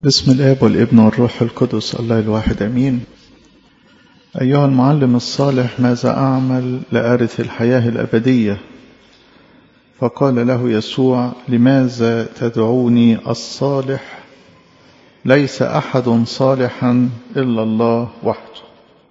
بسم الآب والابن والروح القدس الله الواحد أمين أيها المعلم الصالح ماذا أعمل لأرث الحياة الأبدية فقال له يسوع لماذا تدعوني الصالح ليس أحد صالحا إلا الله وحده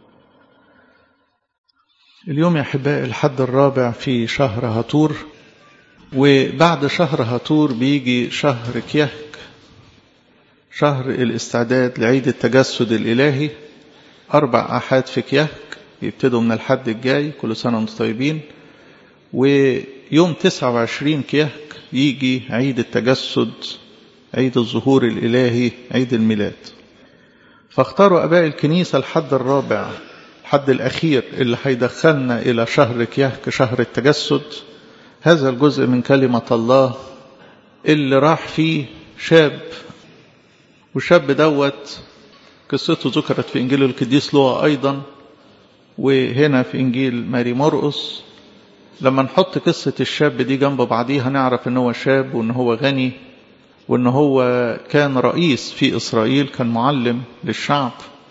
اليوم يا أحبائي الحد الرابع في شهر هطور وبعد شهر هطور بيجي شهر كيهك شهر الاستعداد لعيد التجسد الإلهي أربع أحاد في كيهك يبتدوا من الحد الجاي كل سنة وانتم طيبين ويوم 29 كيهك يجي عيد التجسد عيد الظهور الإلهي عيد الميلاد فاختاروا أباء الكنيسة الحد الرابع الحد الأخير اللي هيدخلنا إلى شهر كيهك شهر التجسد هذا الجزء من كلمة الله اللي راح فيه شاب والشاب دوت قصته ذكرت في إنجيل القديس لوقا أيضا وهنا في إنجيل ماري مرقس لما نحط قصة الشاب دي جنب بعضيها نعرف إن هو شاب وإن هو غني وإن هو كان رئيس في إسرائيل كان معلم للشعب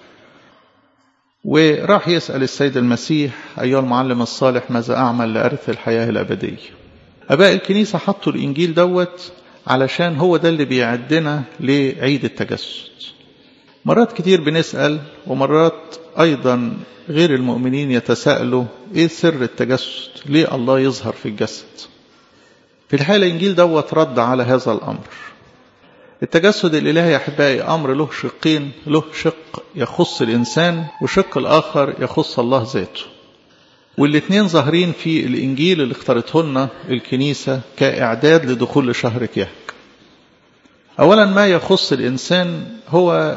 وراح يسأل السيد المسيح أيها المعلم الصالح ماذا أعمل لأرث الحياة الأبدية أباء الكنيسة حطوا الإنجيل دوت علشان هو ده اللي بيعدنا لعيد التجسد مرات كتير بنسأل ومرات أيضا غير المؤمنين يتساءلوا إيه سر التجسد ليه الله يظهر في الجسد في الحقيقة الإنجيل دوت رد على هذا الأمر التجسد الإلهي يا أحبائي أمر له شقين له شق يخص الإنسان وشق الآخر يخص الله ذاته والاثنين ظاهرين في الإنجيل اللي اختارته لنا الكنيسة كإعداد لدخول شهر كيهك أولا ما يخص الإنسان هو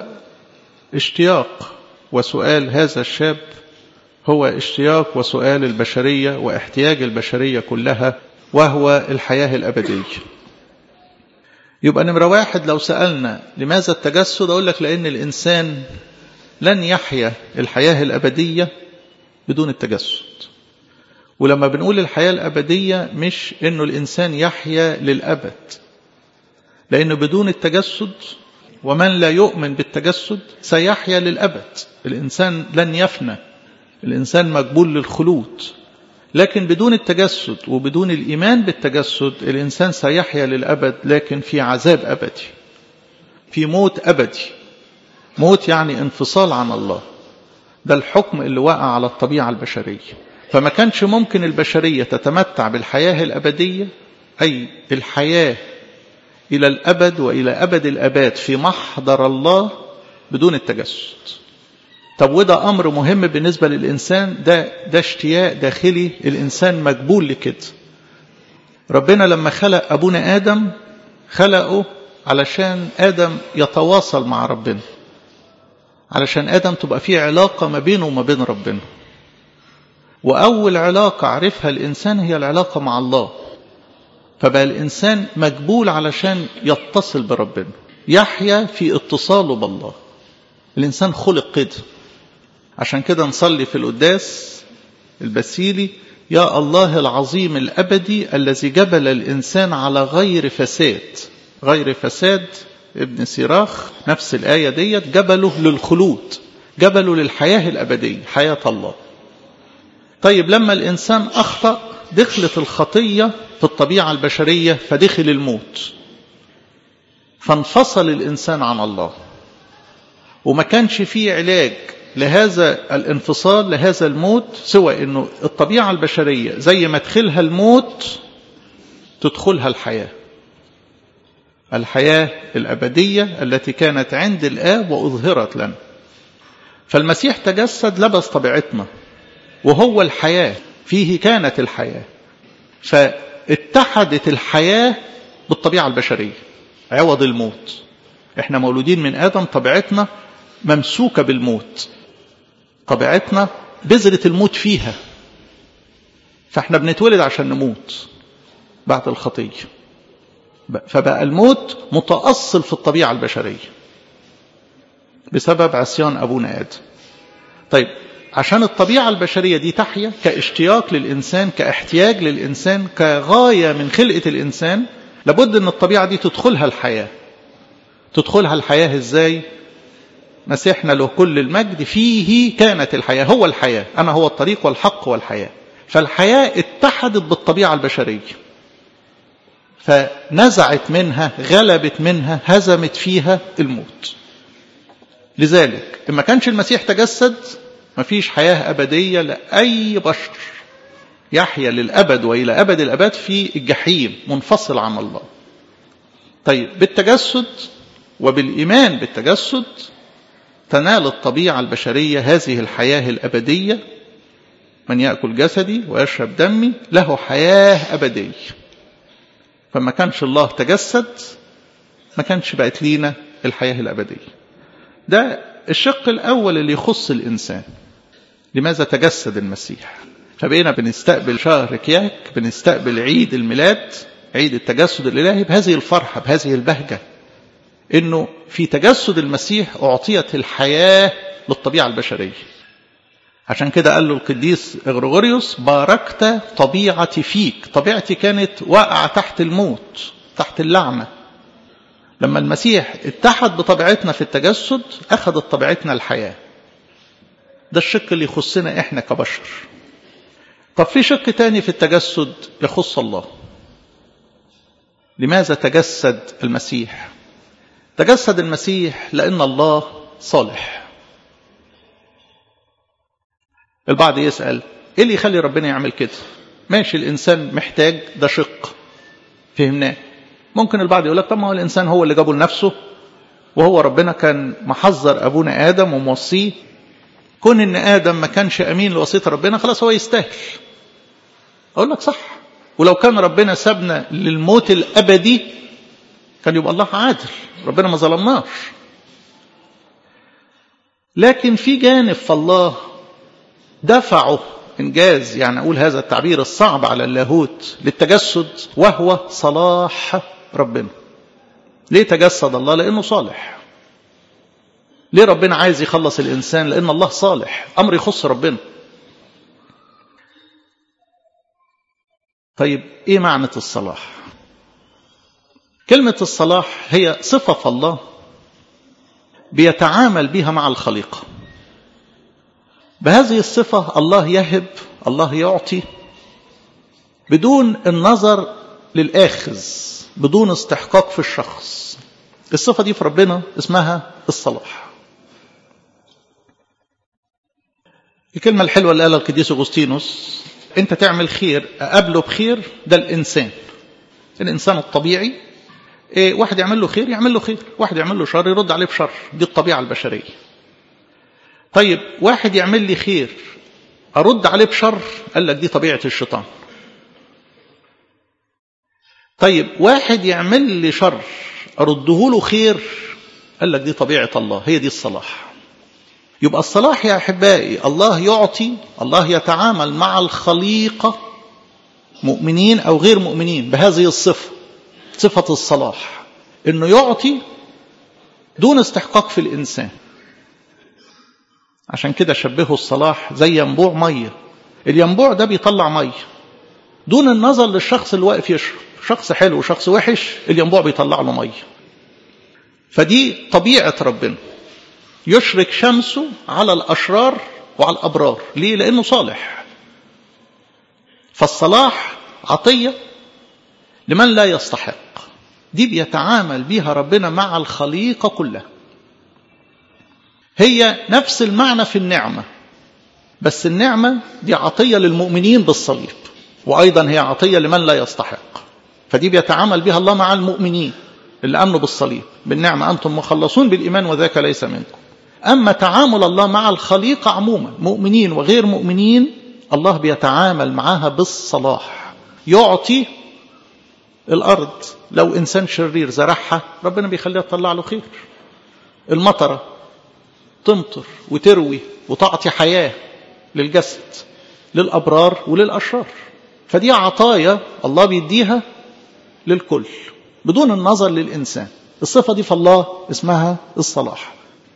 اشتياق وسؤال هذا الشاب هو اشتياق وسؤال البشرية واحتياج البشرية كلها وهو الحياة الأبدية يبقى نمرة واحد لو سألنا لماذا التجسد أقول لك لأن الإنسان لن يحيا الحياة الأبدية بدون التجسد ولما بنقول الحياة الأبدية مش إنه الإنسان يحيا للأبد لأنه بدون التجسد ومن لا يؤمن بالتجسد سيحيا للأبد الإنسان لن يفنى الإنسان مقبول للخلود لكن بدون التجسد وبدون الإيمان بالتجسد الإنسان سيحيا للأبد لكن في عذاب أبدي في موت أبدي موت يعني انفصال عن الله ده الحكم اللي وقع على الطبيعة البشرية فما كانش ممكن البشرية تتمتع بالحياة الأبدية أي الحياة إلى الأبد وإلى أبد الأباد في محضر الله بدون التجسد طب وده أمر مهم بالنسبة للإنسان ده, ده اشتياق داخلي الإنسان مقبول لكده ربنا لما خلق أبونا آدم خلقه علشان آدم يتواصل مع ربنا علشان آدم تبقى فيه علاقة ما بينه وما بين ربنا وأول علاقة عرفها الإنسان هي العلاقة مع الله فبقى الإنسان مقبول علشان يتصل بربنا يحيا في اتصاله بالله الإنسان خلق كده عشان كده نصلي في القداس البسيلي يا الله العظيم الأبدي الذي جبل الإنسان على غير فساد غير فساد ابن سيراخ نفس الآية ديت جبله للخلود جبله للحياة الأبدية حياة الله طيب لما الإنسان أخطأ دخلت الخطية في الطبيعة البشرية فدخل الموت فانفصل الإنسان عن الله وما كانش فيه علاج لهذا الانفصال لهذا الموت سوى أنه الطبيعة البشرية زي ما تدخلها الموت تدخلها الحياة الحياة الأبدية التي كانت عند الآب وأظهرت لنا فالمسيح تجسد لبس طبيعتنا وهو الحياة فيه كانت الحياة فاتحدت الحياة بالطبيعة البشرية عوض الموت احنا مولودين من آدم طبيعتنا ممسوكة بالموت طبيعتنا بذرة الموت فيها فاحنا بنتولد عشان نموت بعد الخطية فبقى الموت متأصل في الطبيعة البشرية بسبب عصيان أبونا آدم طيب عشان الطبيعة البشرية دي تحيا كاشتياق للإنسان كاحتياج للإنسان كغاية من خلقة الإنسان لابد أن الطبيعة دي تدخلها الحياة تدخلها الحياة ازاي مسيحنا له كل المجد فيه كانت الحياة هو الحياة أنا هو الطريق والحق والحياة فالحياة اتحدت بالطبيعة البشرية فنزعت منها غلبت منها هزمت فيها الموت لذلك إما كانش المسيح تجسد مفيش حياة أبدية لأي بشر يحيا للأبد وإلى أبد الأبد في الجحيم منفصل عن الله طيب بالتجسد وبالإيمان بالتجسد تنال الطبيعة البشرية هذه الحياة الأبدية من يأكل جسدي ويشرب دمي له حياة أبدية فما كانش الله تجسد ما كانش بقت لينا الحياة الأبدية ده الشق الأول اللي يخص الإنسان لماذا تجسد المسيح فبقينا بنستقبل شهر كياك بنستقبل عيد الميلاد عيد التجسد الإلهي بهذه الفرحة بهذه البهجة انه في تجسد المسيح اعطيت الحياه للطبيعه البشريه عشان كده قال له القديس غريغوريوس باركت طبيعتي فيك طبيعتي كانت واقعه تحت الموت تحت اللعنه لما المسيح اتحد بطبيعتنا في التجسد اخذت طبيعتنا الحياه ده الشق اللي يخصنا احنا كبشر طب في شق تاني في التجسد يخص الله لماذا تجسد المسيح تجسد المسيح لأن الله صالح البعض يسأل إيه اللي يخلي ربنا يعمل كده ماشي الإنسان محتاج ده شق فهمناه ممكن البعض يقول لك طب ما هو الإنسان هو اللي جابه لنفسه وهو ربنا كان محذر أبونا آدم وموصيه كون إن آدم ما كانش أمين لوصية ربنا خلاص هو يستاهل أقول لك صح ولو كان ربنا سابنا للموت الأبدي كان يبقى الله عادل ربنا ما ظلمناش لكن في جانب فالله دفعه انجاز يعني اقول هذا التعبير الصعب على اللاهوت للتجسد وهو صلاح ربنا ليه تجسد الله لانه صالح ليه ربنا عايز يخلص الانسان لان الله صالح امر يخص ربنا طيب ايه معنى الصلاح كلمة الصلاح هي صفة في الله بيتعامل بها مع الخليقة بهذه الصفة الله يهب الله يعطي بدون النظر للآخذ بدون استحقاق في الشخص الصفة دي في ربنا اسمها الصلاح الكلمة الحلوة اللي قالها القديس أغسطينوس أنت تعمل خير أقابله بخير ده الإنسان الإنسان الطبيعي إيه واحد يعمل له خير يعمل له خير واحد يعمل له شر يرد عليه بشر دي الطبيعة البشرية طيب واحد يعمل لي خير أرد عليه بشر قال لك دي طبيعة الشيطان طيب واحد يعمل لي شر أرده له خير قال لك دي طبيعة الله هي دي الصلاح يبقى الصلاح يا أحبائي الله يعطي الله يتعامل مع الخليقة مؤمنين أو غير مؤمنين بهذه الصفة صفة الصلاح انه يعطي دون استحقاق في الانسان عشان كده شبهوا الصلاح زي ينبوع ميه الينبوع ده بيطلع ميه دون النظر للشخص اللي واقف يشرب شخص حلو وشخص وحش الينبوع بيطلع له ميه فدي طبيعه ربنا يشرك شمسه على الاشرار وعلى الابرار ليه لانه صالح فالصلاح عطيه لمن لا يستحق دي بيتعامل بيها ربنا مع الخليقة كلها هي نفس المعنى في النعمة بس النعمة دي عطية للمؤمنين بالصليب وأيضا هي عطية لمن لا يستحق فدي بيتعامل بها الله مع المؤمنين اللي أمنوا بالصليب بالنعمة أنتم مخلصون بالإيمان وذاك ليس منكم أما تعامل الله مع الخليقة عموما مؤمنين وغير مؤمنين الله بيتعامل معها بالصلاح يعطي الأرض لو إنسان شرير زرعها ربنا بيخليها تطلع له خير المطرة تمطر وتروي وتعطي حياة للجسد للأبرار وللأشرار فدي عطايا الله بيديها للكل بدون النظر للإنسان الصفة دي في الله اسمها الصلاح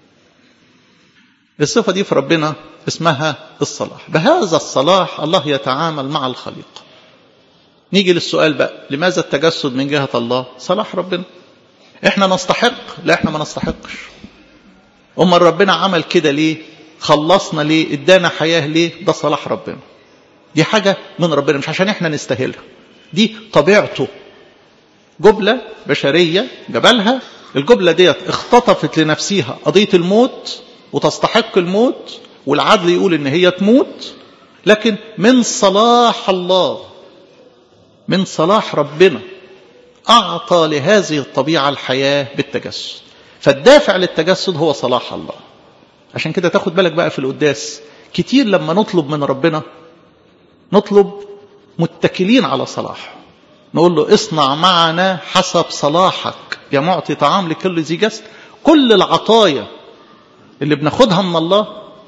الصفة دي في ربنا اسمها الصلاح بهذا الصلاح الله يتعامل مع الخليقة نيجي للسؤال بقى لماذا التجسد من جهة الله صلاح ربنا احنا نستحق لا احنا ما نستحقش امال ربنا عمل كده ليه خلصنا ليه ادانا حياه ليه ده صلاح ربنا دي حاجه من ربنا مش عشان احنا نستاهلها دي طبيعته جبله بشريه جبلها الجبله ديت اختطفت لنفسها قضيه الموت وتستحق الموت والعدل يقول ان هي تموت لكن من صلاح الله من صلاح ربنا أعطى لهذه الطبيعة الحياة بالتجسد فالدافع للتجسد هو صلاح الله عشان كده تاخد بالك بقى في القداس كتير لما نطلب من ربنا نطلب متكلين على صلاحه نقول له اصنع معنا حسب صلاحك يا معطي طعام لكل ذي جسد كل العطايا اللي بناخدها من الله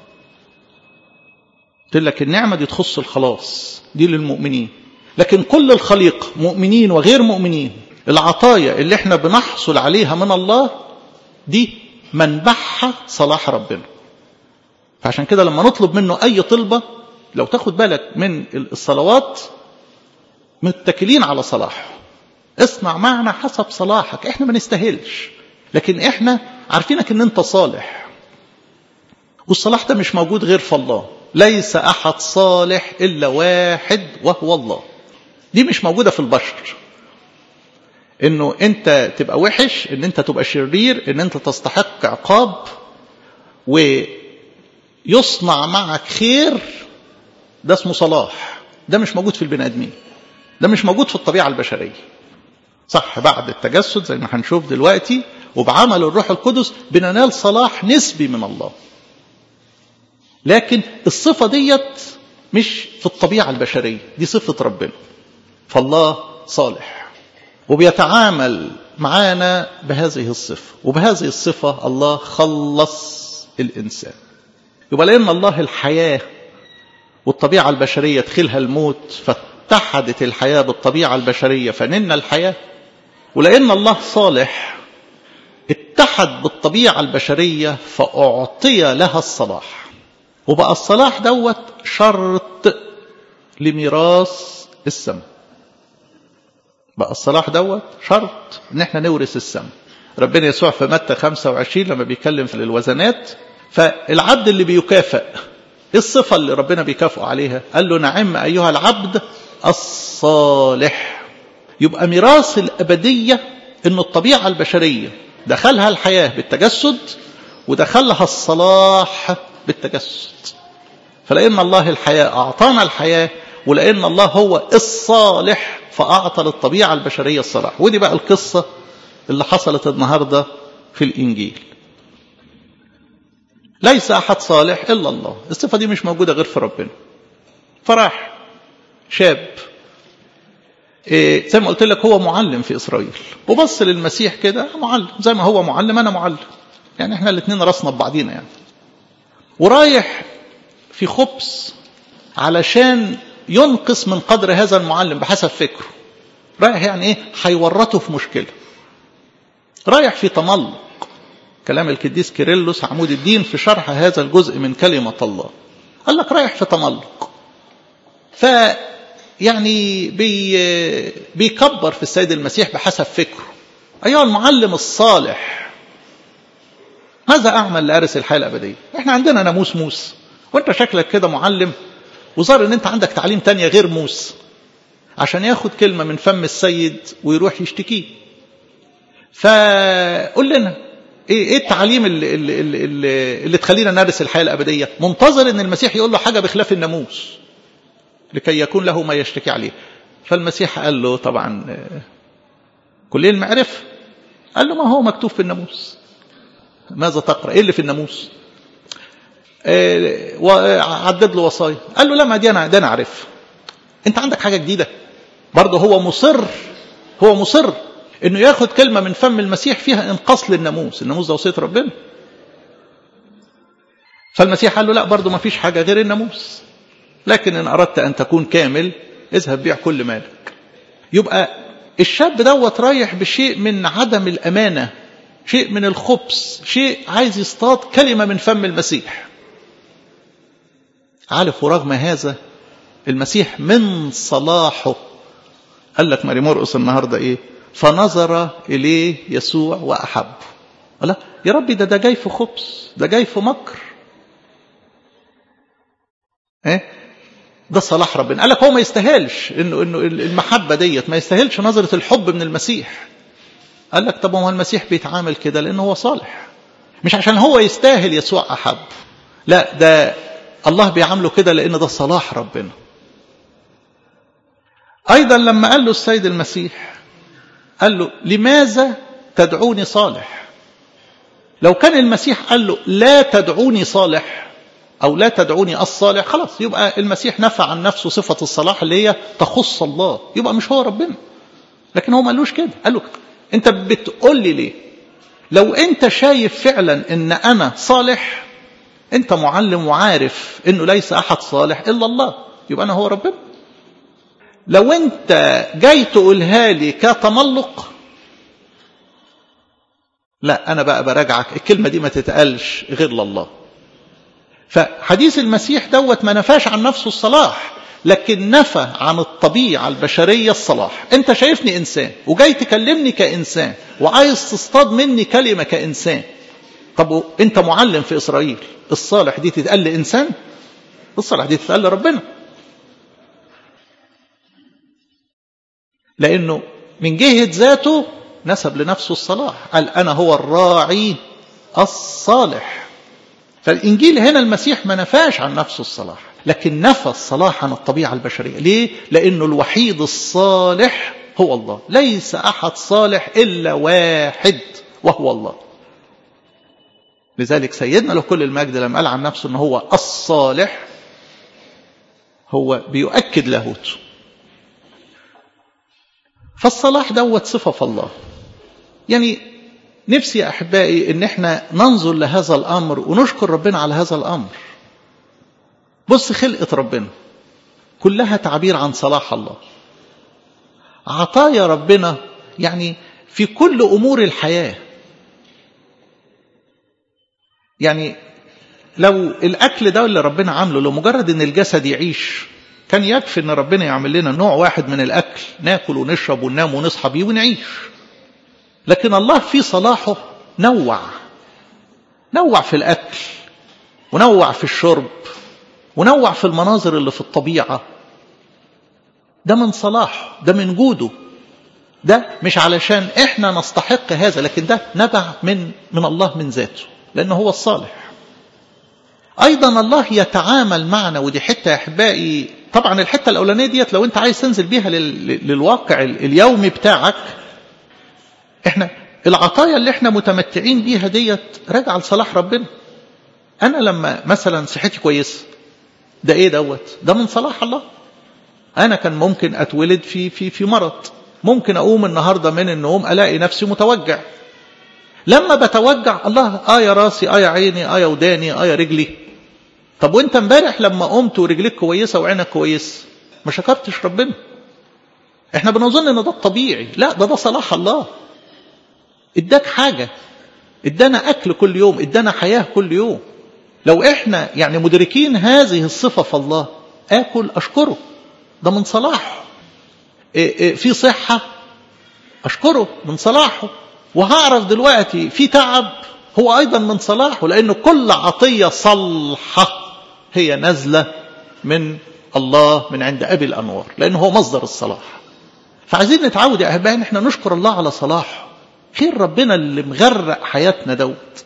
قلت لك النعمة دي تخص الخلاص دي للمؤمنين لكن كل الخليقة مؤمنين وغير مؤمنين العطايا اللي احنا بنحصل عليها من الله دي منبعها صلاح ربنا فعشان كده لما نطلب منه أي طلبة لو تاخد بالك من الصلوات متكلين على صلاحه اصنع معنا حسب صلاحك احنا ما نستاهلش لكن احنا عارفينك ان انت صالح والصلاح ده مش موجود غير في الله ليس احد صالح الا واحد وهو الله دي مش موجودة في البشر انه انت تبقى وحش ان انت تبقى شرير ان انت تستحق عقاب ويصنع معك خير ده اسمه صلاح ده مش موجود في البني ادمين ده مش موجود في الطبيعة البشرية صح بعد التجسد زي ما هنشوف دلوقتي وبعمل الروح القدس بننال صلاح نسبي من الله لكن الصفة ديت مش في الطبيعة البشرية دي صفة ربنا فالله صالح وبيتعامل معانا بهذه الصفة وبهذه الصفة الله خلص الإنسان يبقى لأن الله الحياة والطبيعة البشرية تخيلها الموت فاتحدت الحياة بالطبيعة البشرية فنلنا الحياة ولأن الله صالح اتحد بالطبيعة البشرية فأعطي لها الصلاح وبقى الصلاح دوت شرط لميراث السماء بقى الصلاح دوت شرط ان احنا نورث السماء ربنا يسوع في متى 25 لما بيتكلم في الوزنات فالعبد اللي بيكافئ ايه الصفة اللي ربنا بيكافئه عليها قال له نعم ايها العبد الصالح يبقى ميراث الابدية ان الطبيعة البشرية دخلها الحياة بالتجسد ودخلها الصلاح بالتجسد فلأن الله الحياة أعطانا الحياة ولأن الله هو الصالح فأعطى للطبيعة البشرية الصلاح ودي بقى القصة اللي حصلت النهاردة في الإنجيل ليس أحد صالح إلا الله الصفة دي مش موجودة غير في ربنا فراح شاب إيه زي ما قلت لك هو معلم في إسرائيل وبص للمسيح كده معلم زي ما هو معلم أنا معلم يعني احنا الاثنين راسنا ببعضينا يعني ورايح في خبز علشان ينقص من قدر هذا المعلم بحسب فكره رايح يعني ايه هيورطه في مشكله رايح في تملق كلام القديس كيرلس عمود الدين في شرح هذا الجزء من كلمة الله قال لك رايح في تملق ف يعني بي بيكبر في السيد المسيح بحسب فكره أيها المعلم الصالح ماذا أعمل لأرث الحياة الأبدية احنا عندنا ناموس موسى وانت شكلك كده معلم وظهر ان انت عندك تعليم تانية غير موسى عشان ياخد كلمة من فم السيد ويروح يشتكيه فقول لنا ايه ايه التعليم اللي, اللي, اللي, اللي تخلينا نرث الحياة الأبدية منتظر ان المسيح يقول له حاجة بخلاف الناموس لكي يكون له ما يشتكي عليه فالمسيح قال له طبعا كل المعرفة قال له ما هو مكتوب في الناموس ماذا تقرأ ايه اللي في الناموس إيه وعدد له وصايا قال له لا ما دي انا ده انا عارف انت عندك حاجه جديده برضه هو مصر هو مصر انه ياخد كلمه من فم المسيح فيها انقاص للناموس الناموس ده وصيه ربنا فالمسيح قال له لا برضه ما فيش حاجه غير الناموس لكن ان اردت ان تكون كامل اذهب بيع كل مالك يبقى الشاب دوت رايح بشيء من عدم الامانه شيء من الخبث شيء عايز يصطاد كلمه من فم المسيح عارف ورغم هذا المسيح من صلاحه قال لك ماري مرقس النهارده ايه فنظر إليه يسوع وأحبه لا يا ربي ده ده جاي في خبز ده جاي في مكر ايه ده صلاح ربنا قال لك هو ما يستاهلش انه انه المحبه ديت ما يستاهلش نظره الحب من المسيح قال لك طب هو المسيح بيتعامل كده لانه هو صالح مش عشان هو يستاهل يسوع احب لا ده الله بيعامله كده لان ده صلاح ربنا ايضا لما قال له السيد المسيح قال له لماذا تدعوني صالح لو كان المسيح قال له لا تدعوني صالح أو لا تدعوني الصالح خلاص يبقى المسيح نفى عن نفسه صفة الصلاح اللي هي تخص الله يبقى مش هو ربنا لكن هو ما قالوش كده قال له أنت بتقول لي ليه لو أنت شايف فعلا أن أنا صالح أنت معلم وعارف أنه ليس أحد صالح إلا الله يبقى أنا هو ربنا لو أنت جاي تقولها لي كتملق لا أنا بقى براجعك الكلمة دي ما تتقالش غير لله فحديث المسيح دوت ما نفاش عن نفسه الصلاح لكن نفى عن الطبيعة البشرية الصلاح انت شايفني انسان وجاي تكلمني كانسان وعايز تصطاد مني كلمة كانسان طب انت معلم في اسرائيل الصالح دي تتقال لانسان الصالح دي تتقال لربنا لانه من جهة ذاته نسب لنفسه الصلاح قال انا هو الراعي الصالح فالإنجيل هنا المسيح ما نفاش عن نفسه الصلاح لكن نفى الصلاح عن الطبيعة البشرية ليه؟ لأنه الوحيد الصالح هو الله ليس أحد صالح إلا واحد وهو الله لذلك سيدنا له كل المجد لما قال عن نفسه أنه هو الصالح هو بيؤكد لاهوته فالصلاح دوت صفة في الله يعني نفسي يا أحبائي إن إحنا ننظر لهذا الأمر ونشكر ربنا على هذا الأمر بص خلقة ربنا كلها تعبير عن صلاح الله عطايا ربنا يعني في كل أمور الحياة يعني لو الأكل ده اللي ربنا عامله لمجرد إن الجسد يعيش كان يكفي إن ربنا يعمل لنا نوع واحد من الأكل ناكل ونشرب وننام ونصحى بيه ونعيش لكن الله في صلاحه نوع نوع في الأكل ونوع في الشرب ونوع في المناظر اللي في الطبيعة ده من صلاحه ده من جوده ده مش علشان احنا نستحق هذا لكن ده نبع من من الله من ذاته لأنه هو الصالح أيضا الله يتعامل معنا ودي حتة يا أحبائي طبعا الحتة الأولانية ديت لو أنت عايز تنزل بيها للواقع اليومي بتاعك احنا العطايا اللي احنا متمتعين بيها ديت راجعه لصلاح ربنا انا لما مثلا صحتي كويسه ده ايه دوت ده من صلاح الله انا كان ممكن اتولد في في في مرض ممكن اقوم النهارده من النوم الاقي نفسي متوجع لما بتوجع الله اه يا راسي اه يا عيني اه يا وداني اه يا رجلي طب وانت امبارح لما قمت ورجليك كويسه وعينك كويس ما شكرتش ربنا احنا بنظن ان ده الطبيعي لا ده ده صلاح الله اداك حاجة ادانا اكل كل يوم ادانا حياة كل يوم لو احنا يعني مدركين هذه الصفة في الله اكل اشكره ده من صلاحه إيه إيه في صحة اشكره من صلاحه وهعرف دلوقتي في تعب هو ايضا من صلاحه لان كل عطية صالحة هي نازلة من الله من عند ابي الانوار لانه هو مصدر الصلاح فعايزين نتعود يا احبائي ان احنا نشكر الله على صلاحه خير ربنا اللي مغرق حياتنا دوت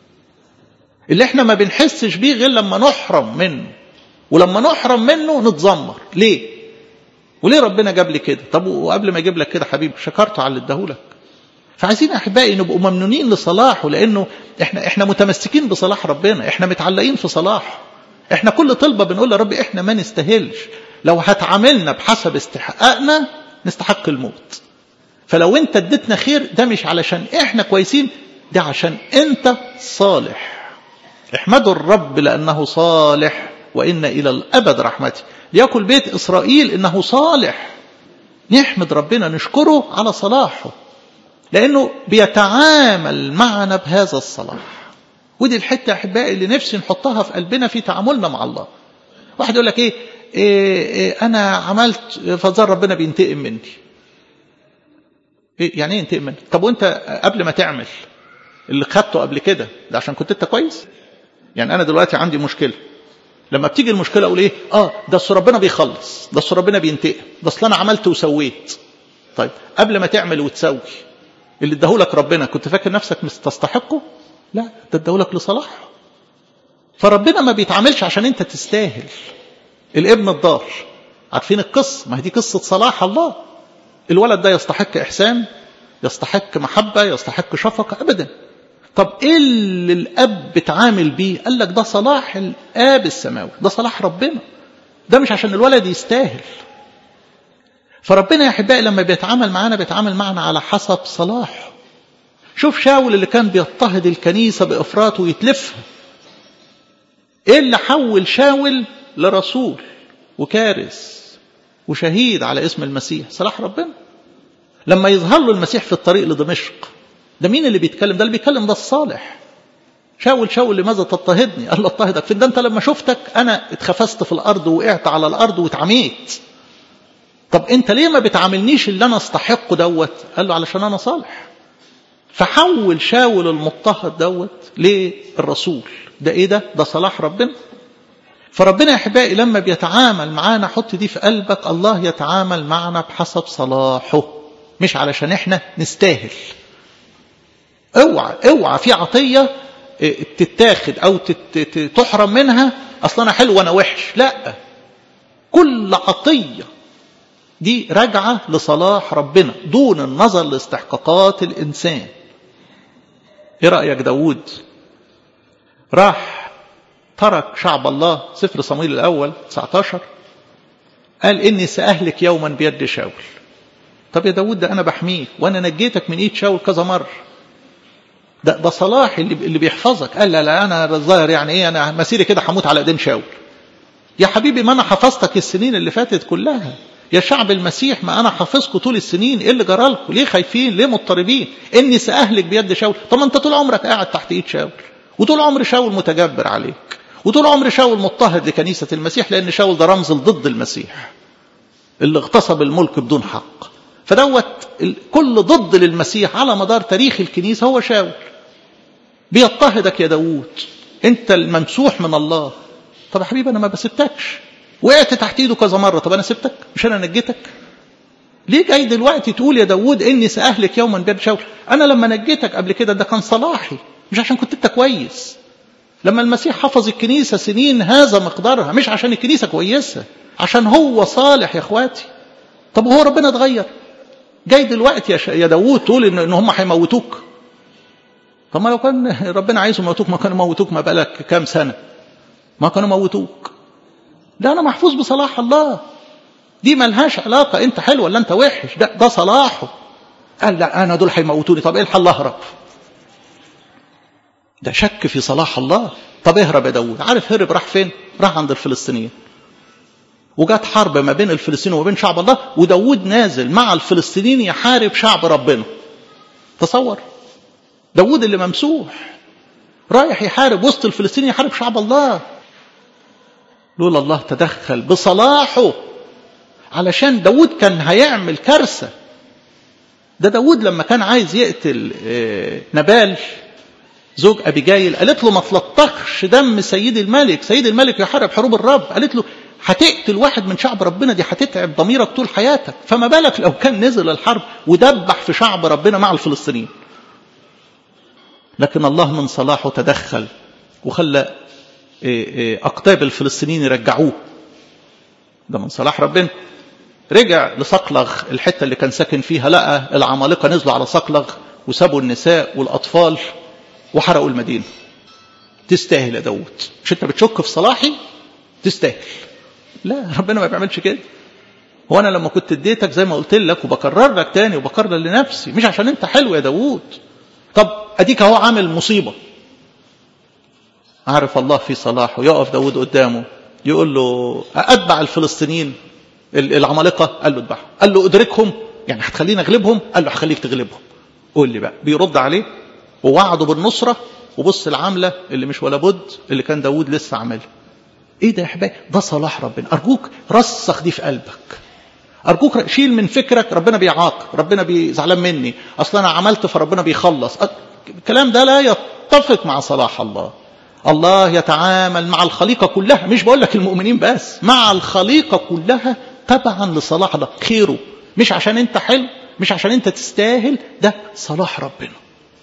اللي احنا ما بنحسش بيه غير لما نحرم منه ولما نحرم منه نتذمر ليه وليه ربنا جاب لي كده طب وقبل ما يجيب لك كده حبيبي شكرته على اللي اداهولك فعايزين احبائي نبقوا ممنونين لصلاحه لانه احنا احنا متمسكين بصلاح ربنا احنا متعلقين في صلاحه احنا كل طلبه بنقول يا رب احنا ما نستاهلش لو هتعاملنا بحسب استحقاقنا نستحق الموت فلو انت اديتنا خير ده مش علشان احنا كويسين ده عشان انت صالح احمدوا الرب لانه صالح وان الى الابد رحمته ليأكل بيت اسرائيل انه صالح نحمد ربنا نشكره على صلاحه لانه بيتعامل معنا بهذا الصلاح ودي الحته يا احبائي اللي نفسي نحطها في قلبنا في تعاملنا مع الله واحد يقول لك ايه, إيه, إيه انا عملت فظل ربنا بينتقم مني إيه يعني ايه ينتقم منك طب وانت قبل ما تعمل اللي خدته قبل كده ده عشان كنت انت كويس يعني انا دلوقتي عندي مشكله لما بتيجي المشكله اقول ايه اه ده اصل ربنا بيخلص ده اصل ربنا بينتقم ده اصل انا عملت وسويت طيب قبل ما تعمل وتسوي اللي اداهولك ربنا كنت فاكر نفسك تستحقه لا ده اداهولك لصلاحه فربنا ما بيتعاملش عشان انت تستاهل الابن الضار عارفين القصه ما هي دي قصه صلاح الله الولد ده يستحق احسان يستحق محبه يستحق شفقه ابدا طب ايه اللي الاب بتعامل بيه قال لك ده صلاح الاب السماوي ده صلاح ربنا ده مش عشان الولد يستاهل فربنا يا احبائي لما بيتعامل معانا بيتعامل معنا على حسب صلاحه شوف شاول اللي كان بيضطهد الكنيسه بافراط ويتلفها ايه اللي حول شاول لرسول وكارث وشهيد على اسم المسيح صلاح ربنا لما يظهر له المسيح في الطريق لدمشق ده مين اللي بيتكلم ده اللي بيتكلم ده الصالح شاول شاول لماذا تضطهدني قال له اضطهدك فين ده انت لما شفتك انا اتخفست في الارض وقعت على الارض واتعميت طب انت ليه ما بتعاملنيش اللي انا استحقه دوت قال له علشان انا صالح فحول شاول المضطهد دوت للرسول ده ايه ده ده صلاح ربنا فربنا يا احبائي لما بيتعامل معانا حط دي في قلبك الله يتعامل معنا بحسب صلاحه مش علشان احنا نستاهل اوعى اوعى في عطيه تتاخد او تحرم منها اصلا انا حلو وانا وحش لا كل عطيه دي راجعه لصلاح ربنا دون النظر لاستحقاقات الانسان ايه رايك داوود راح ترك شعب الله سفر صمويل الاول 19 قال اني ساهلك يوما بيد شاول طب يا داود ده انا بحميك وانا نجيتك من ايد شاول كذا مره ده ده صلاح اللي اللي بيحفظك قال لا لا انا الظاهر يعني ايه انا مسيري كده هموت على ايدين شاول يا حبيبي ما انا حفظتك السنين اللي فاتت كلها يا شعب المسيح ما انا حافظكم طول السنين ايه اللي جرى لكم ليه خايفين ليه مضطربين اني ساهلك بيد شاول طب ما انت طول عمرك قاعد تحت ايد شاول وطول عمر شاول متجبر عليك وطول عمر شاول مضطهد لكنيسه المسيح لان شاول ده رمز ضد المسيح اللي اغتصب الملك بدون حق فدوت كل ضد للمسيح على مدار تاريخ الكنيسه هو شاول بيضطهدك يا داوود انت الممسوح من الله طب يا حبيبي انا ما بسبتكش وقعت تحت ايده كذا مره طب انا سبتك مش انا نجيتك ليه جاي دلوقتي تقول يا داوود اني ساهلك يوما بيد شاول انا لما نجيتك قبل كده ده كان صلاحي مش عشان كنت انت كويس لما المسيح حفظ الكنيسة سنين هذا مقدارها مش عشان الكنيسة كويسة عشان هو صالح يا اخواتي طب هو ربنا اتغير جاي دلوقتي يا, ش... يا داوود تقول ان, إن هم هيموتوك طب ما لو كان ربنا عايزهم يموتوك ما كانوا موتوك ما بقالك كام سنة ما كانوا موتوك ده أنا محفوظ بصلاح الله دي ملهاش علاقة أنت حلو ولا أنت وحش ده, ده صلاحه قال لا أنا دول هيموتوني طب إيه الحل أهرب ده شك في صلاح الله طب اهرب يا داود عارف هرب راح فين راح عند الفلسطينيين وجات حرب ما بين الفلسطينيين وبين شعب الله وداود نازل مع الفلسطينيين يحارب شعب ربنا تصور داود اللي ممسوح رايح يحارب وسط الفلسطينيين يحارب شعب الله لولا الله تدخل بصلاحه علشان داود كان هيعمل كارثة ده داود لما كان عايز يقتل نبال زوج أبيجايل قالت له ما تلطخش دم سيد الملك سيد الملك يحارب حروب الرب قالت له هتقتل واحد من شعب ربنا دي هتتعب ضميرك طول حياتك فما بالك لو كان نزل الحرب ودبح في شعب ربنا مع الفلسطينيين لكن الله من صلاحه تدخل وخلى أقطاب الفلسطينيين يرجعوه ده من صلاح ربنا رجع لصقلغ الحتة اللي كان ساكن فيها لقى العمالقة نزلوا على صقلغ وسابوا النساء والأطفال وحرقوا المدينة تستاهل يا داود مش انت بتشك في صلاحي تستاهل لا ربنا ما بيعملش كده هو انا لما كنت اديتك زي ما قلت لك وبكرر لك تاني وبكرر لنفسي مش عشان انت حلو يا داوود طب اديك اهو عامل مصيبه عارف الله في صلاحه يقف داود قدامه يقول له اتبع الفلسطينيين العمالقه قال له اتبعهم قال له ادركهم يعني هتخليني اغلبهم قال له هخليك تغلبهم قول لي بقى بيرد عليه ووعده بالنصره وبص العامله اللي مش ولا بد اللي كان داود لسه عاملها ايه ده يا حبايبي ده صلاح ربنا ارجوك رسخ دي في قلبك ارجوك شيل من فكرك ربنا بيعاقب ربنا بيزعلان مني اصل انا عملت فربنا بيخلص الكلام ده لا يتفق مع صلاح الله الله يتعامل مع الخليقة كلها مش بقول لك المؤمنين بس مع الخليقة كلها تبعا لصلاح الله خيره مش عشان انت حلو مش عشان انت تستاهل ده صلاح ربنا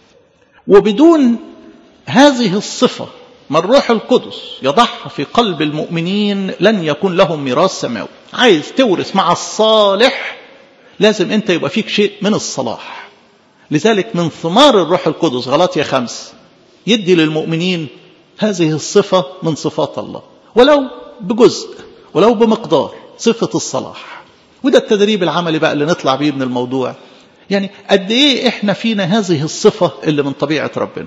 وبدون هذه الصفة ما الروح القدس يضعها في قلب المؤمنين لن يكون لهم ميراث سماوي عايز تورث مع الصالح لازم انت يبقى فيك شيء من الصلاح لذلك من ثمار الروح القدس غلطية خمس يدي للمؤمنين هذه الصفة من صفات الله ولو بجزء ولو بمقدار صفة الصلاح وده التدريب العملي بقى اللي نطلع بيه من الموضوع يعني قد ايه احنا فينا هذه الصفة اللي من طبيعة ربنا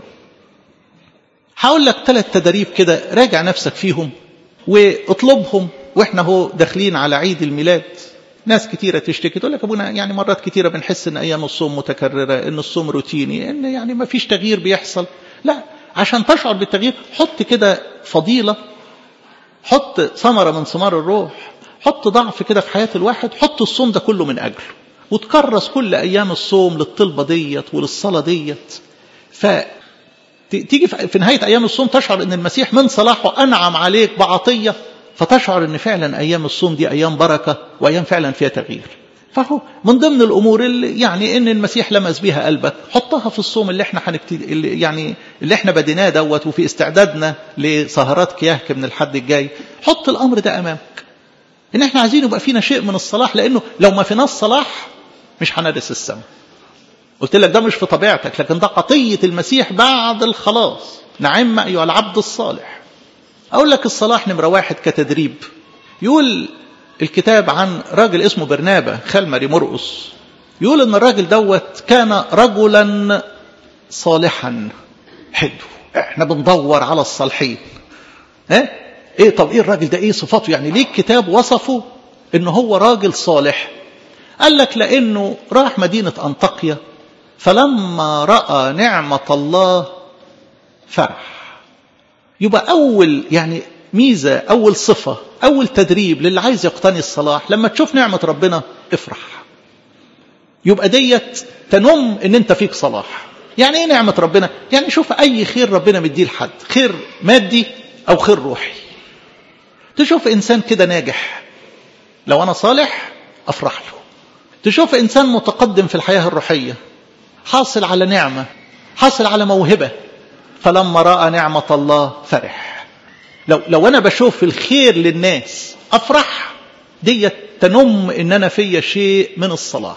هقول لك ثلاث تدريب كده راجع نفسك فيهم واطلبهم واحنا هو داخلين على عيد الميلاد ناس كتيرة تشتكي تقول لك ابونا يعني مرات كتيرة بنحس ان ايام الصوم متكررة ان الصوم روتيني ان يعني ما فيش تغيير بيحصل لا عشان تشعر بالتغيير حط كده فضيلة حط ثمرة من ثمار الروح حط ضعف كده في حياة الواحد حط الصوم ده كله من أجله وتكرس كل أيام الصوم للطلبة ديت وللصلاة ديت ف تيجي في نهاية أيام الصوم تشعر أن المسيح من صلاحه أنعم عليك بعطية فتشعر أن فعلا أيام الصوم دي أيام بركة وأيام فعلا فيها تغيير فهو من ضمن الامور اللي يعني ان المسيح لمس بيها قلبك حطها في الصوم اللي احنا هنبتدي اللي يعني اللي احنا بديناه دوت وفي استعدادنا لسهرات كياهك من الحد الجاي حط الامر ده امامك ان احنا عايزين يبقى فينا شيء من الصلاح لانه لو ما فيناش صلاح مش هنرث السماء قلت لك ده مش في طبيعتك لكن ده عطيه المسيح بعد الخلاص نعم ايها العبد الصالح اقول لك الصلاح نمره واحد كتدريب يقول الكتاب عن راجل اسمه برنابة خلمري مرقس يقول ان الراجل دوت كان رجلا صالحا حلو احنا بندور على الصالحين اه؟ ايه طب ايه الراجل ده ايه صفاته يعني ليه الكتاب وصفه ان هو راجل صالح قال لك لانه راح مدينة انطاكيا فلما رأى نعمة الله فرح يبقى اول يعني ميزة أول صفة أول تدريب للي عايز يقتني الصلاح لما تشوف نعمة ربنا افرح يبقى ديت تنم ان انت فيك صلاح يعني ايه نعمة ربنا يعني شوف اي خير ربنا مديه لحد خير مادي او خير روحي تشوف انسان كده ناجح لو انا صالح افرح له تشوف انسان متقدم في الحياة الروحية حاصل على نعمة حاصل على موهبة فلما رأى نعمة الله فرح لو لو انا بشوف الخير للناس افرح ديت تنم ان انا فيا شيء من الصلاح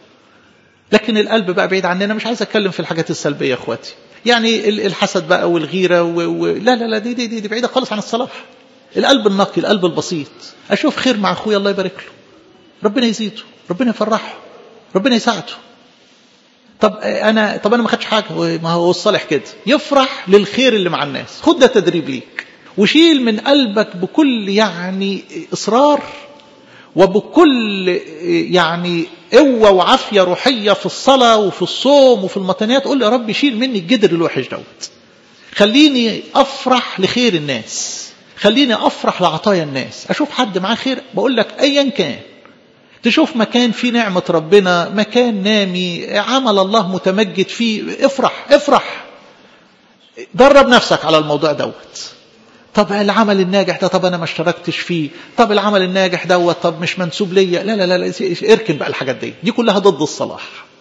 لكن القلب بقى بعيد عننا مش عايز اتكلم في الحاجات السلبيه يا اخواتي يعني الحسد بقى والغيره و... و... لا لا لا دي, دي دي دي بعيده خالص عن الصلاح القلب النقي القلب البسيط اشوف خير مع اخويا الله يبارك له ربنا يزيده ربنا يفرحه ربنا يساعده طب انا طب انا ما خدش حاجه ما هو الصالح كده يفرح للخير اللي مع الناس خد ده تدريب ليك وشيل من قلبك بكل يعني إصرار وبكل يعني قوة وعافية روحية في الصلاة وفي الصوم وفي المطنيات قول يا رب شيل مني الجدر الوحش دوت خليني أفرح لخير الناس خليني أفرح لعطايا الناس أشوف حد معاه خير بقول لك أيا كان تشوف مكان فيه نعمة ربنا مكان نامي عمل الله متمجد فيه افرح افرح درب نفسك على الموضوع دوت طب العمل الناجح ده طب انا ما اشتركتش فيه طب العمل الناجح دوت طب مش منسوب ليا لا لا لا اركن بقى الحاجات دي دي كلها ضد الصلاح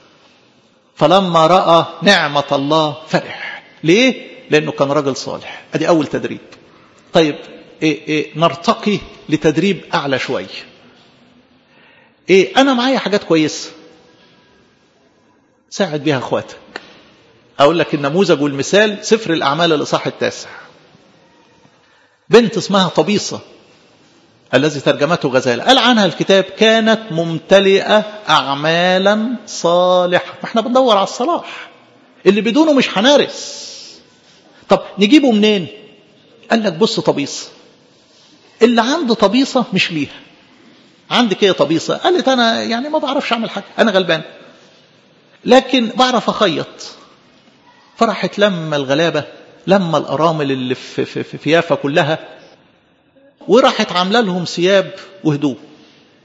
فلما راى نعمه الله فرح ليه لانه كان راجل صالح ادي اول تدريب طيب إيه إيه نرتقي لتدريب اعلى شويه ايه انا معايا حاجات كويسه ساعد بيها اخواتك اقول لك النموذج والمثال سفر الاعمال الاصحاح التاسع بنت اسمها طبيصة الذي ترجمته غزالة قال عنها الكتاب كانت ممتلئة أعمالا صالحة ما احنا بندور على الصلاح اللي بدونه مش هنارس طب نجيبه منين قال لك بص طبيصة اللي عنده طبيصة مش ليها عندك ايه طبيصة قالت انا يعني ما بعرفش اعمل حاجة انا غلبان لكن بعرف اخيط فرحت لما الغلابة لما الأرامل اللي في, في, في, في يافا كلها وراحت عاملة لهم ثياب وهدوم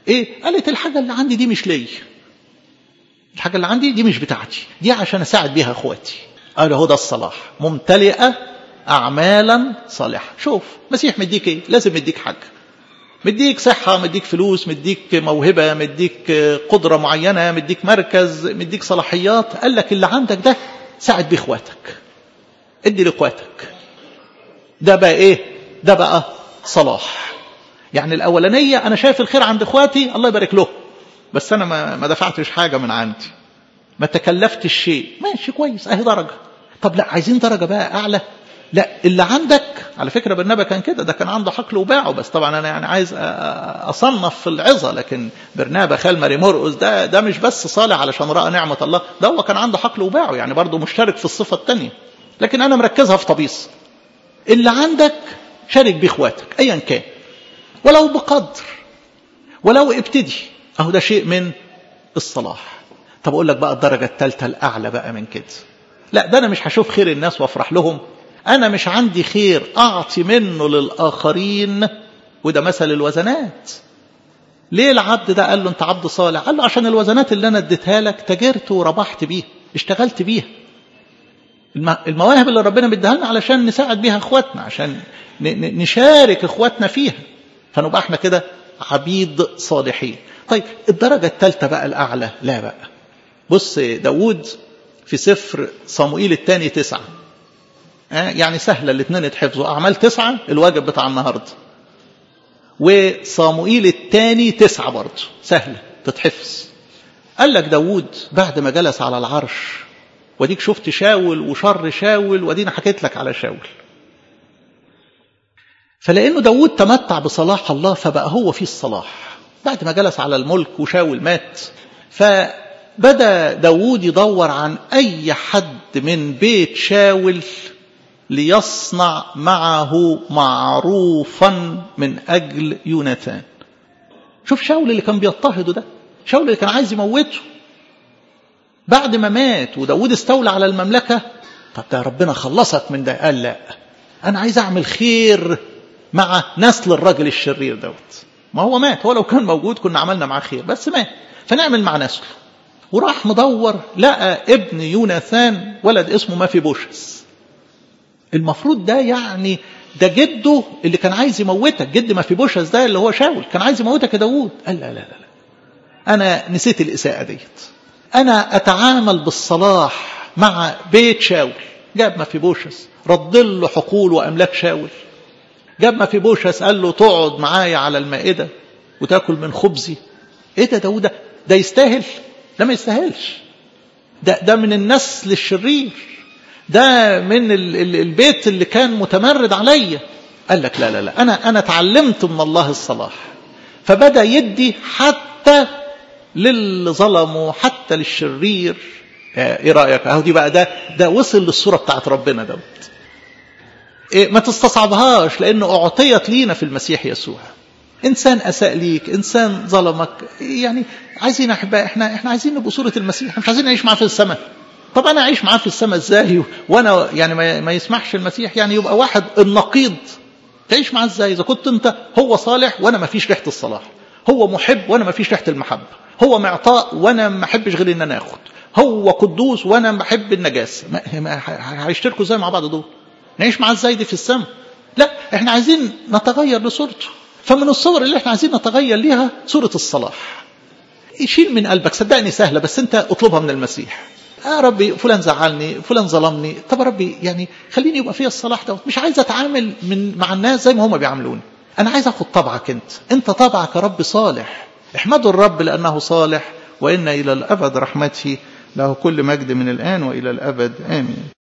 ايه قالت الحاجة اللي عندي دي مش ليا الحاجة اللي عندي دي مش بتاعتي دي عشان اساعد بيها اخواتي قال هو ده الصلاح ممتلئة اعمالا صالحة شوف مسيح مديك ايه لازم مديك حاجة مديك صحة مديك فلوس مديك موهبة مديك قدرة معينة مديك مركز مديك صلاحيات قال لك اللي عندك ده ساعد بيه اخواتك ادي لاخواتك ده بقى ايه ده بقى صلاح يعني الاولانيه انا شايف الخير عند اخواتي الله يبارك له بس انا ما ما دفعتش حاجه من عندي ما تكلفتش شيء ماشي كويس اهي درجه طب لا عايزين درجه بقى اعلى لا اللي عندك على فكره برنابا كان كده ده كان عنده حقل وباعه بس طبعا انا يعني عايز اصنف في العظه لكن برنابا خال ماري مرقس ده ده مش بس صالح علشان راى نعمه الله ده هو كان عنده حقل وباعه يعني برضه مشترك في الصفه الثانيه لكن انا مركزها في طبيس اللي عندك شارك باخواتك ايا كان ولو بقدر ولو ابتدي اهو ده شيء من الصلاح طب اقول لك بقى الدرجه الثالثه الاعلى بقى من كده لا ده انا مش هشوف خير الناس وافرح لهم انا مش عندي خير اعطي منه للاخرين وده مثل الوزنات ليه العبد ده قال له انت عبد صالح قال له عشان الوزنات اللي انا اديتها لك تاجرت وربحت بيها اشتغلت بيها المواهب اللي ربنا مديها لنا علشان نساعد بيها اخواتنا عشان نشارك اخواتنا فيها فنبقى احنا كده عبيد صالحين طيب الدرجة الثالثة بقى الأعلى لا بقى بص داود في سفر صموئيل الثاني تسعة يعني سهلة الاثنين يتحفظوا أعمال تسعة الواجب بتاع النهاردة وصموئيل الثاني تسعة برضه سهلة تتحفظ قال لك داود بعد ما جلس على العرش وديك شفت شاول وشر شاول ودينا حكيت لك على شاول فلأنه داود تمتع بصلاح الله فبقى هو فيه الصلاح بعد ما جلس على الملك وشاول مات فبدأ داود يدور عن أي حد من بيت شاول ليصنع معه معروفا من أجل يوناتان شوف شاول اللي كان بيضطهده ده شاول اللي كان عايز يموته بعد ما مات وداود استولى على المملكة طب ده ربنا خلصك من ده قال لا أنا عايز أعمل خير مع نسل الرجل الشرير دوت ما هو مات هو لو كان موجود كنا عملنا معاه خير بس مات فنعمل مع نسله وراح مدور لقى ابن يوناثان ولد اسمه ما في بوشس المفروض ده يعني ده جده اللي كان عايز يموتك جد ما في بوشس ده اللي هو شاول كان عايز يموتك يا داوود قال لا لا لا لا انا نسيت الاساءه ديت انا اتعامل بالصلاح مع بيت شاول جاب ما في بوشس رد له حقول واملاك شاول جاب ما في بوشس قال له تقعد معايا على المائدة وتاكل من خبزي ايه ده داود ده, ده يستاهل ده ما يستاهلش ده, ده من النسل الشرير ده من ال ال البيت اللي كان متمرد عليا قال لك لا لا لا انا انا اتعلمت من الله الصلاح فبدا يدي حتى للي ظلمه حتى للشرير ايه رايك اهو دي بقى ده ده وصل للصوره بتاعت ربنا دوت ما تستصعبهاش لأنه أعطيت لينا في المسيح يسوع إنسان أساء ليك إنسان ظلمك يعني عايزين أحباء إحنا إحنا عايزين نبقى صورة المسيح مش عايزين نعيش معاه في السماء طب أنا أعيش معاه في السماء إزاي وأنا يعني ما يسمحش المسيح يعني يبقى واحد النقيض تعيش معاه إزاي إذا كنت أنت هو صالح وأنا ما فيش ريحة الصلاح هو محب وأنا ما فيش ريحة المحبة هو معطاء وأنا ما أحبش غير إن أنا آخد هو قدوس وأنا بحب النجاسة هيشتركوا إزاي مع بعض دول نعيش معاه ازاي دي في السماء لا احنا عايزين نتغير لصورته فمن الصور اللي احنا عايزين نتغير ليها صورة الصلاح يشيل من قلبك صدقني سهلة بس انت اطلبها من المسيح يا ربي فلان زعلني فلان ظلمني طب يا ربي يعني خليني يبقى فيها الصلاح دوت مش عايز اتعامل من مع الناس زي ما هم بيعاملوني انا عايز اخد طبعك انت انت طبعك يا رب صالح احمدوا الرب لانه صالح وان الى الابد رحمته له كل مجد من الان والى الابد امين